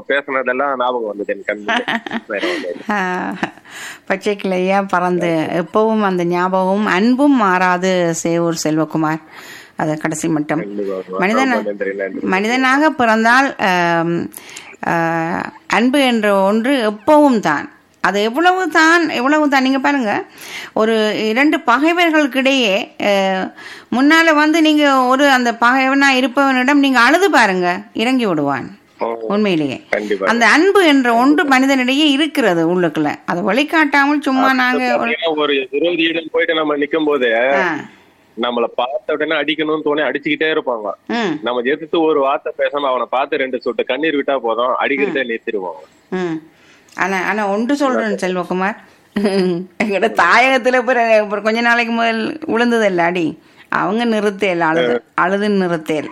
பேசுனதெல்லாம் ஞாபகம் வந்தது என் கண்ணு வேற ஒண்ணும் இல்ல. ஆஹ், பச்சை கிளையா பறந்து எப்பவும் அந்த ஞாபகமும் அன்பும் மாறாது சேவூர் செல்வகுமார் அது கடைசி மட்டும் கண்டிப்பா. மனிதன் ரொம்ப நன்றி, நன்றி. மனிதனாக பிறந்தால் ஆம், ஆஹ், அன்பு என்ற ஒன்று எப்பவும் தான் அது எவ்வளவு தான் எவ்வளவு தான் நீங்கள் பாருங்க ஒரு இரண்டு பகைவர்களுக்கிடையே ஆஹ், முன்னால வந்து நீங்க ஒரு அந்த பகைவனா இருப்பவனிடம் நீங்க அழுது பாருங்க இறங்கி விடுவான் ஓ, உண்மையிலேயே கண்டிப்பா அந்த அன்பு என்ற ஒன்று மனிதனிடையே இருக்கிறது உள்ளுக்குள்ள அதை வழிகாட்டாமல் சும்மா நாங்க ஒரு- பாத்தீங்கன்னா ஒரு விரோதியிடம் போயிட்டு நம்ம நிக்கும் போது ஆ, நம்மள பார்த்த உடனே அடிக்கணும்னு தோணி அடிச்சுக்கிட்டே இருப்பாங்க ம் நம்ம எதிர்த்து ஒரு வார்த்தை பேசாம அவனை பார்த்து ரெண்டு சொட்டு கண்ணீர் விட்டா போதும் அடிக்கிறதே நிறுத்திடுவாங்க ம் ஆனா ஆனா ஒன்று சொல்றேன் செல்வகுமார் எங்கட தாயகத்துல பிற பிற கொஞ்ச நாளைக்கு முதல் விழுந்தது இல்ல அடி அவங்க நிறுத்தேல் அழுது அழுது நிறுத்தேல்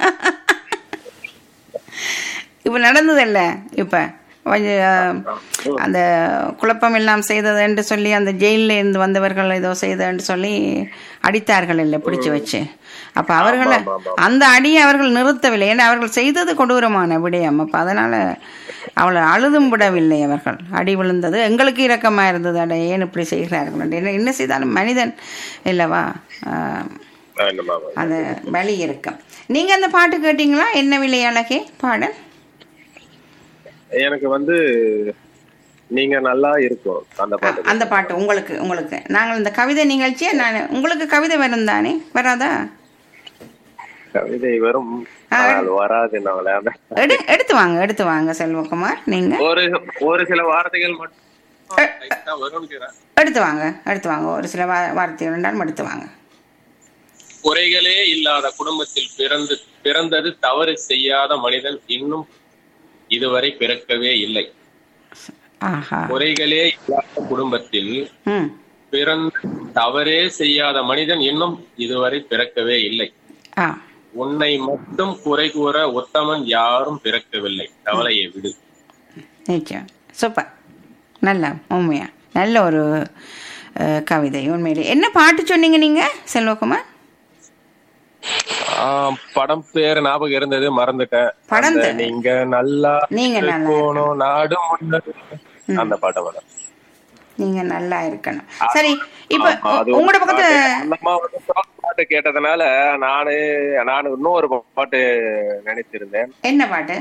இப்ப நடந்தது இல்ல இப்ப கொஞ்சம் அந்த குழப்பம் எல்லாம் செய்தது என்று சொல்லி அந்த ஜெயிலில் இருந்து வந்தவர்கள் ஏதோ செய்தன்னு சொல்லி அடித்தார்கள் இல்லை பிடிச்சு வச்சு அப்ப அவர்களை அந்த அடியை அவர்கள் நிறுத்தவில்லை ஏன்னா அவர்கள் செய்தது கொடூரமான விடயம் அப்ப அதனால அவளை அழுதும் விடவில்லை அவர்கள் அடி விழுந்தது எங்களுக்கு இரக்கமா இருந்தது அட ஏன் இப்படி செய்கிறார்கள் என்று. என்ன என்ன செய்தாலும் மனிதன் இல்லவா ஆஹ், ஆமா, ஆமா. அந்த வலி இருக்கும் நீங்க அந்த பாட்டு கேட்டீங்களா என்ன விலை அழகே பாடல் எனக்கு வந்து நீங்க நல்லா இருக்கும் அந்த ஆ, பாட்டு அந்த பாட்டு உங்களுக்கு உங்களுக்கு நாங்கள் இந்த கவிதை நிகழ்ச்சியை நான் உங்களுக்கு கவிதை வரும் தானே வராதா கவிதை வரும் ஆனால் வராது நாங்களே அந்த எடு எடுத்து வாங்க எடுத்து வாங்க செல்வகுமார் நீங்க ஒரு ஒரு சில வார்த்தைகள் மட்டும் லைட்டா வரும்ங்கிறேன். எடுத்து வாங்க எடுத்து வாங்க ஒரு சில வா வார்த்தைகள் இருந்தாலும் எடுத்து வாங்க குறைகளே இல்லாத குடும்பத்தில் பிறந்து பிறந்தது தவறு செய்யாத மனிதன் இன்னும் இதுவரை பிறக்கவே இல்லை ஆஹா குறைகளே இல்லாத குடும்பத்தில் ம் பிறந்து தவறே செய்யாத மனிதன் இன்னும் இதுவரை பிறக்கவே இல்லை ஆ உன்னை மட்டும் குறை கூற உத்தமன் யாரும் பிறக்கவில்லை கவலையை விடு நிச்சயம் சூப்பர் நல்ல உண்மையா நல்ல ஒரு அஹ், கவிதை உண்மையிலே என்ன பாட்டு சொன்னீங்க நீங்க செல்வகுமார் ஆஹ் படம் பேர் ஞாபகம் இருந்தது மறந்துட்டேன் படம் அந்த பேரு? நீங்க நல்லா நீங்க நல்லா போகணும் நாடு முன்னேறு. அந்த பாட்டை மேடம் நீங்க நல்லா இருக்கணும் சரி இப்ப ஆமா, அது உங்களோட பக்கத்துல அந்த அம்மா வந்து soft பாட்டு கேட்டதுனால நானு நானு இன்னொரு பாட்டு நினைச்சிருந்தேன் என்ன பாட்டு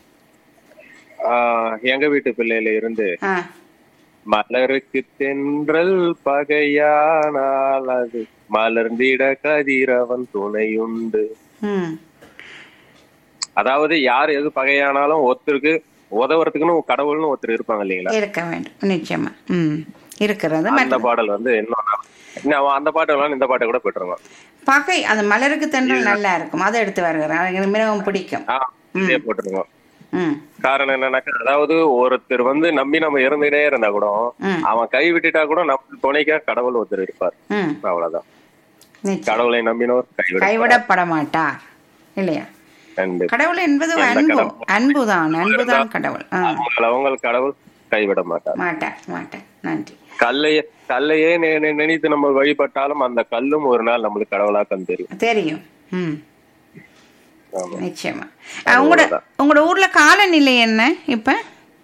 ஆஹ் எங்க வீட்டு பிள்ளையில இருந்து ஆ மலருக்கு தென்றல் பகையானால் அது மலர்ந்திட கதிரவன் துணையுண்டு ம் அதாவது யார் எது பகையானாலும் ஒருத்தருக்கு உதவுறதுக்குன்னு கடவுள்னு ஒருத்தர் இருப்பாங்க இல்லைங்களா இருக்க வேண்டும் நிச்சயமா ம் இருக்கிறது அந்த மற்ற- பாடல் வந்து இன்னும் நான் இன்னும் அந்த பாட்டு வேணாலும் இந்த பாட்டை கூட பெற்றுருங்க பகை அந்த மலருக்கு தென்றல் நல்லா இருக்கும் அதை எடுத்து வருகிறேன் அது எனக்கு மிகவும் பிடிக்கும் ஆஹ் இதே போட்டுருங்க ம் காரணம் என்னன்னாக்கா அதாவது ஒருத்தர் வந்து நம்பி நம்ம இருந்துட்டே இருந்தா கூட ம். அவன் கை விட்டுட்டா கூட நம்ம துணைக்கா கடவுள் ஒருத்தர் இருப்பார் ம் அவ்வளவுதான் நிச்சயம் கடவுளை நம்பினோர் கைவிட கைவிடப்பட மாட்டார் இல்லையா கண்டிப்பா. கடவுள் என்பது எந்த அன்பு கடவுள்? அன்புதான் அன்புதான் கடவுள் ஆ அவங்கள அவங்க கடவுள் கைவிட மாட்டார் மாட்டார் மாட்டார் நன்றி கல்லையே கல்லையே நெ- நெ- நினைத்து நம்ம வழிபட்டாலும் அந்த கல்லும் ஒரு நாள் நம்மளுக்கு கடவுளா கண் தெரியும் தெரியும் ம் ஆமா. நிச்சயமா அஹ், உங்களோட உங்களோட ஊர்ல காலநிலை என்ன இப்ப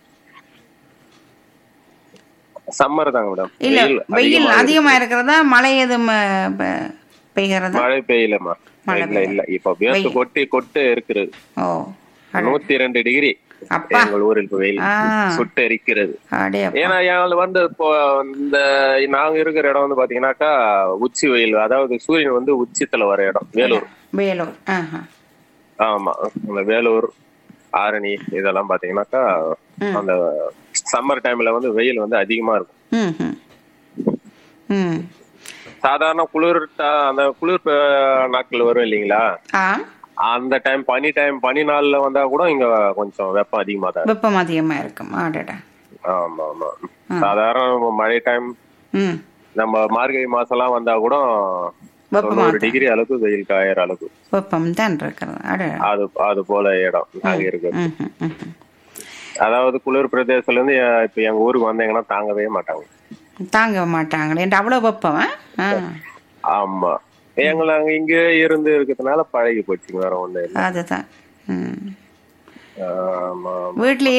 சம்மர் தாங்க மேடம் இல்ல வெயில் வெயில் அதிகமா இருக்கு. அதிகமா இருக்கிறதா மழை எதுவும் அஹ், பெ- பெய்கிறதா மழை பெய்யலமா மழை இல்ல இல்ல இப்ப வேர்த்து வெயில். கொட்டி கொட்டு இருக்கிறது ஓ அட- நூத்தி ரெண்டு டிகிரி அப்பா. எங்கள் ஊரில் இப்ப வெயில் ஆ. சுட்டு எரிக்கிறது அடே அப்பா. ஏன்னா எங்களுக்கு வந்து இப்போ இந்த நாங்க இருக்கிற இடம் வந்து பாத்தீங்கன்னாக்கா உச்சி வெயில் அதாவது சூரியன் வந்து உச்சத்துல வர இடம் வேலூர் வேலூர் ஆஹா ஆமா அந்த வேலூர் ஆரணி இதெல்லாம் பாத்தீங்கன்னாக்கா அந்த சம்மர் டைம்ல வந்து வெயில் வந்து அதிகமா இருக்கும் ம் ம் ம் சாதாரண குளிர் ட- அந்த குளிர் ப- நாட்கள் வரும் இல்லைங்களா ஆ அந்த டைம் பனி டைம் பனி நாள்ல வந்தா கூட இங்க கொஞ்சம் வெப்பம் அதிகமா தான் இருக்கும். வெப்பம் அதிகமா இருக்கும் ஆடடா ஆமா ஆமா சாதாரண மழை டைம் ம் நம்ம மார்கழி மாசம் எல்லாம் வந்தா கூட வெப்பமா தொண்ணூறு டிகிரி அளவுக்கு வெயில் காயற அளவுக்கு வெப்பம் தான் இருக்கிறது அடடா அது அது போல இடம் நாங்க இருக்கிறது ம் ம் ம் ம். அதாவது குளிர் பிரதேசத்துல இருந்து எ- இப்ப எங்க ஊருக்கு வந்தீங்கன்னா தாங்கவே மாட்டாங்க தாங்க மாட்டாங்களே என்று அவ்வளோ வெப்பம் ஆ? ஆ ஆமா எங்களை அங்க இங்க இருந்து இருக்கிறதுனால பழகி போச்சுங்க வேற ஒண்ணு இல்ல அதுதான் ம் ஆமா வீட்டிலேயே